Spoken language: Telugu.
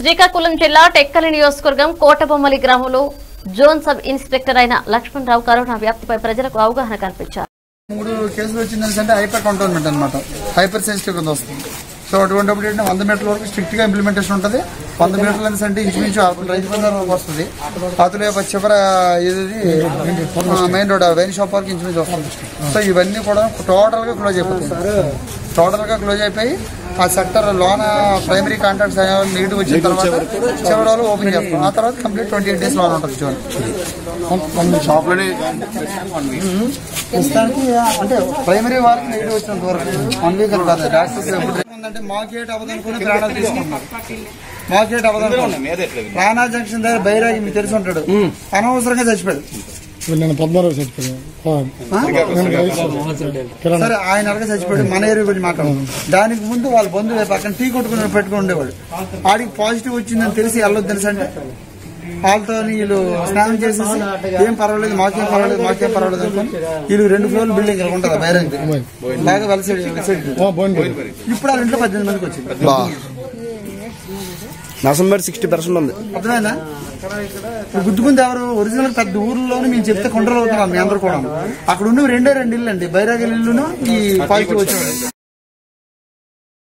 శ్రీకాకుళం జిల్లా టెక్కలి నియోజకవర్గం కోటబొమ్మలి గ్రామంలో జోన్ సబ్ ఇన్స్పెక్టర్ అయిన లక్ష్మణ్ రావు కరోనా వ్యాప్తిపై ప్రజలకు అవగాహన కల్పించారు మూడు కేసులు వచ్చిందని అంటే హైపర్ కంటోన్మెంట్ అనమాట హైపర్ సెన్సిటివ్ కింద వస్తుంది సో అటువంటిప్పుడు ఏంటంటే వంద మీటర్ల వరకు స్ట్రిక్ట్ గా ఇంప్లిమెంటేషన్ ఉంటుంది వంద మీటర్ల నుంచి అంటే ఇంచుమించు అప్పుడు రైతు బజార్ వరకు వస్తుంది అతను చివర ఏది మెయిన్ రోడ్ వైన్ షాప్ వరకు ఇంచుమించు వస్తుంది సో ఇవన్నీ కూడా టోటల్ గా క్లోజ్ అయిపోతుంది టోటల్ గా క్లోజ్ అయిపోయి ఆ సెక్టర్ లోన ప్రైమరీ కాంట్రాక్ట్స్ నెగిటివ్ వచ్చిన తర్వాత చివరి రోజు ఓపెన్ చేస్తాం ఆ తర్వాత కంప్లీట్ ట్వంటీ ఎయిట్ డేస్ లోన్ ఉంటుంది జోన్ షాప్లోనే ప్రస్తుతానికి అంటే ప్రైమరీ వారికి నెగిటివ్ వచ్చినంత వరకు వన్ వీక్ అని కాదు డాక్టర్స్ అంటే మార్కెట్ అవ్వదనుకుని ప్రాణాలు తీసుకుంటున్నారు మార్కెట్ అవ్వదనుకుని ప్రాణా జంక్షన్ దగ్గర బైరాగి మీకు తెలిసి ఉంటాడు అనవసరంగా చచ్చిపోయాడు నేను పద్మారావు చచ్చిపోయాను కిరణ్ సరే ఆయన అడగ చచ్చిపోయాడు మన ఏరియా గురించి మాట్లాడు దానికి ముందు వాళ్ళ బంధువు పక్కన టీ కొట్టుకుని పెట్టుకుని ఉండేవాడు ఆడికి పాజిటివ్ వచ్చిందని తెలిసి వెళ్ళొద్దు తెలుసు అంటే వాళ్ళతో వీళ్ళు స్నానం చేసేసి ఏం పర్వాలేదు మాకేం పర్వాలేదు మాకేం పర్వాలేదు అనుకుని వీళ్ళు రెండు ఫ్లోర్లు బిల్డింగ్ ఇలా ఉంటుంది బైరాగి బాగా వెలసైడ్ వెలసైడ్ బాగుంది ఇప్పుడు వాళ్ళ ఇంట్లో పద్దెనిమిది మందికి వచ్చింది నవంబర్ సిక్స్టీ పర్సెంట్ ఉంది అర్థమైందా ఇప్పుడు గుద్దుకుంది ఎవరు ఒరిజినల్ పెద్ద ఊర్లోనే మేము చెప్తే కొండలు అవుతున్నాం మీ అందరూ కూడా అక్కడ ఉన్న రెండే రెండు ఇల్లు అండి బైరాగిల్ ఇల్లును ఈ పాజిటివ్ వచ్చిన